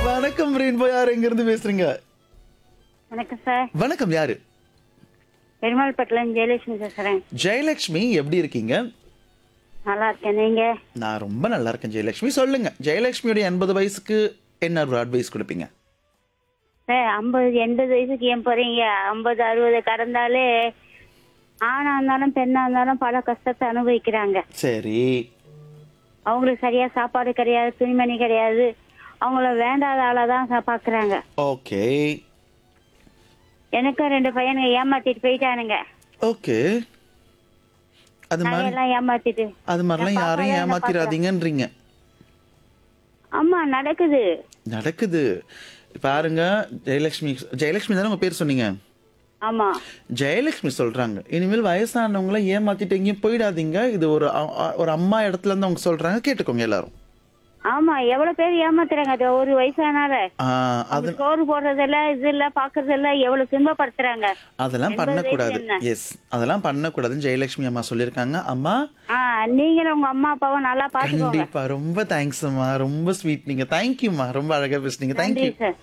வணக்கம் ரெயின்போ யார் எங்க இருந்து பேசுறீங்க வணக்கம் சார் வணக்கம் யாரு பெருமாள்பட்டிலேருந்து ஜெயலட்சுமி பேசுறேன் ஜெயலட்சுமி எப்படி இருக்கீங்க நல்லா இருக்கேன் நீங்க நான் ரொம்ப நல்லா இருக்கேன் ஜெயலட்சுமி சொல்லுங்க ஜெயலட்சுமியோட எண்பது வயசுக்கு என்ன ஒரு அட்வைஸ் கொடுப்பீங்க சார் ஐம்பது எண்பது வயசுக்கு ஏன் போறீங்க ஐம்பது அறுபது கடந்தாலே ஆணா இருந்தாலும் பெண்ணா இருந்தாலும் பல கஷ்டத்தை அனுபவிக்கிறாங்க சரி அவங்களுக்கு சரியா சாப்பாடு கிடையாது துணிமணி கிடையாது அவங்கள வேண்டாத ஆளா தான் சா- பாக்குறாங்க ஓகே எனக்கும் ரெண்டு பையனுங்க ஏமாத்திட்டு போயிட்டானுங்க ஓகே அது மாதிரி நகையெல்லாம் ஏமாத்திட்டு அது மாதிரிலாம் என் பாப்பா யாரையும் தான் என்னை ஏமாத்திராதீங்கன்றீங்க ஆமா நடக்குது நடக்குது பாருங்க ஜெயலட்சுமி ஜெயலட்சுமி தானே உங்க பேர் சொன்னீங்க ஆமா ஜெயலட்சுமி சொல்றாங்க இனிமேல் வயசானவங்கள ஏமாத்திட்டு எங்கேயும் போயிடாதீங்க இது ஒரு அ- அ- ஒரு அம்மா இடத்துல இருந்து அவங்க சொல்றாங்க கேட்டுக்கோங்க எல்லாரும் ஆமா எவ்வளவு பேர் ஏமாத்துறாங்க அது ஒரு வயசானால ஆ, அது சோறு போடுறதில்ல இது இல்ல பாக்குறது இல்ல எவ்வளவு துன்பப்படுத்துறாங்க அதெல்லாம் எண்பது பண்ணக்கூடாது வயசு என்ன? எஸ் அதெல்லாம் பண்ணக்கூடாதுன்னு ஜெயலட்சுமி அம்மா சொல்லியிருக்காங்க அம்மா ஆஹ் நீங்களும் உங்க அம்மா அப்பாவும் நல்லா பாத்துக்கோங்க கண்டிப்பா ரொம்ப தேங்க்ஸ் அம்மா ரொம்ப ஸ்வீட் நீங்க தேங்க்யூம்மா ரொம்ப அழகா பேசுனீங்க நன்றி தேங்க்யூ சார்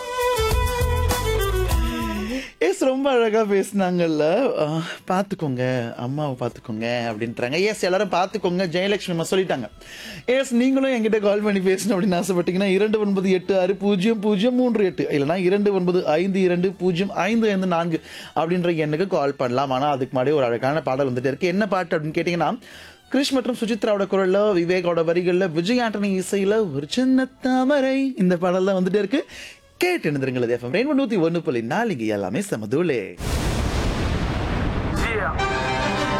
எஸ் ரொம்ப அழகா பேசுனாங்கல்ல ஆஹ், பாத்துக்கோங்க அம்மாவை பாத்துக்கோங்க அப்படின்றாங்க எஸ் எல்லாரும் பாத்துக்கோங்க ஜெயலட்சுமி அம்மா சொல்லிட்டாங்க எஸ் நீங்களும் என்கிட்ட கால் பண்ணி பேசணும் அப்படின்னு ஆசைப்பட்டீங்கன்னா இரண்டு ஒன்பது எட்டு ஆறு பூஜ்ஜியம் பூஜ்ஜியம் மூன்று எட்டு இல்லைனா இரண்டு ஒன்பது ஐந்து இரண்டு பூஜ்ஜியம் ஐந்து ஐந்து நான்கு அப்படின்ற எண்ணுக்கு கால் பண்ணலாம் ஆனா அதுக்கு முன்னாடி ஒரு அழகான பாடல் வந்துட்டு இருக்கு என்ன பாட்டு அப்படின்னு கேட்டீங்கன்னா கிருஷ் மற்றும் சுசித்ராவோட குரல்ல விவேகோட வரிகள்ல விஜய் ஆண்டனி இசையில ஒரு சின்ன தாமரை இந்த பாடல் தான் வந்துட்டு இருக்கு கேட்டு எழுந்திருங்களது எஃப்எம் ரெண்டு நூத்தி ஒன்று புள்ளி நாலு இங்க எல்லாமே சமதூளே